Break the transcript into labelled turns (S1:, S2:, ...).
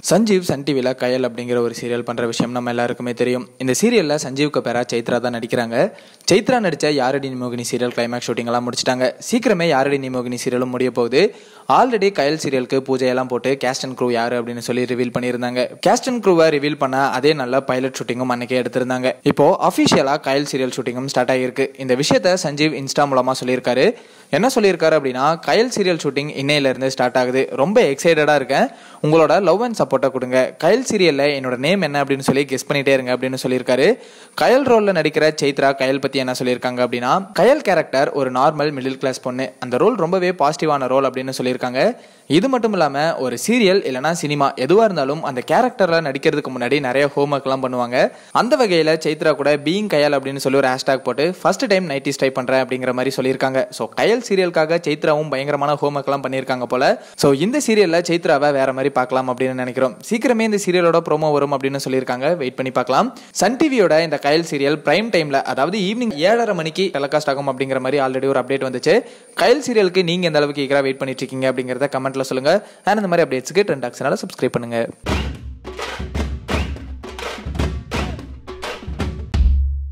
S1: Sanjeev Sun டிவியில் கயல் அப்படிங்கிற ஒரு சீரியல் பண்ணுற விஷயம் நம்ம எல்லாருக்குமே தெரியும் இந்த சீரியலில் சஞ்சீவுக்கு பேரா சைத்ரா தான் நடிக்கிறாங்க சைத்ரா நடித்த யாரடி நிமோகினி சீரியல் கிளைமேக்ஸ் ஷூட்டிங்லாம் முடிச்சிட்டாங்க சீக்கிரமே யாரடி நிமோகினி சீரியலும் முடிய போகுது ஆல்ரெடி கயல் சீரியலுக்கு பூஜையெல்லாம் போட்டு கேஸ்ட் அண்ட் க்ரூ யார் அப்படின்னு சொல்லி ரிவீல் பண்ணியிருந்தாங்க கேஸ்ட் அண்ட் க்ரூவை ரிவீல் பண்ண அதே நல்ல பைலட் ஷூட்டிங்கும் அன்னைக்கே எடுத்திருந்தாங்க இப்போ அஃபிஷியலாக கயல் சீரியல் ஷூட்டிங்கும் ஸ்டார்ட் ஆகியிருக்கு இந்த விஷயத்த சஞ்சீவ் இன்ஸ்டா மூலமாக சொல்லியிருக்காரு என்ன சொல்லியிருக்காரு அப்படின்னா கயல் சீரியல் ஷூட்டிங் இன்னையிலேருந்து ஸ்டார்ட் ஆகுது ரொம்ப எக்ஸைட்டடாக இருக்கேன் உங்களோட லவ் அண்ட் சப்போர்ட்டை கொடுங்க கயல் சீரியலில் என்னோட நேம் என்ன அப்படின்னு சொல்லி கெஸ் பண்ணிட்டே இருங்க அப்படின்னு சொல்லியிருக்காரு கயல் ரோலில் நடிக்கிற சைத்ரா கயல் பற்றி என்ன சொல்லியிருக்காங்க அப்படின்னா கயல் கேரக்டர் ஒரு நார்மல் மிடில் கிளாஸ் பொண்ணு அந்த ரோல் ரொம்பவே பாசிட்டிவான ரோல் அப்படின்னு சொல்லியிருக்காங்க இது மட்டும் இல்லாமல் ஒரு சீரியல் இல்லைனா சினிமா எதுவாக இருந்தாலும் அந்த கேரக்டரில் நடிக்கிறதுக்கு முன்னாடி நிறைய ஹோம்ஒர்க்லாம் பண்ணுவாங்க அந்த வகையில் சைத்ரா கூட பீயிங் கயல் அப்படின்னு சொல்லி ஒரு ஹேஷ்டாக் போட்டு ஃபர்ஸ்ட் டைம் நைட்டிஸ் ட்ரை பண்ணுறேன் அப்படிங்கிற மாதிரி சொல்லியிருக்காங்க ஸோ கயல் சீரியலுக்காக சைத்ராவும் பயங்கரமான ஹோம்ஒர்க்லாம் பண்ணியிருக்காங்க போல ஸோ இந்த சீரியலில் சைத்ராவை வேற மாதிரி பார்க்கலாம் அப்படின்னு நினைக்கிறோம் சீக்கிரமே இந்த சீரியலோட ப்ரோமோ வரும் அப்படின்னு சொல்லியிருக்காங்க வெயிட் பண்ணி பார்க்கலாம் சன் டிவியோட இந்த கயல் சீரியல் பிரைம் டைமில் அதாவது ஈவினிங் ஏழரை மணிக்கு டெலகாஸ்ட் ஆகும் அப்படிங்கிற மாதிரி ஆல்ரெடி ஒரு அப்டேட் வந்துச்சு கயல் சீரியலுக்கு நீங்கள் எந்த அளவுக்கு ஈகராக வெயிட் பண்ணிட்டு இருக்கீங்க அப்படிங்கிறத கமெண்ட்ல சொல்லுங்க அண்ட் இந்த மாதிரி அப்டேட்ஸ்க்கு ட்ரெண்ட் ஆக்ஷனால சப்ஸ்கிரைப் பண்ணுங்க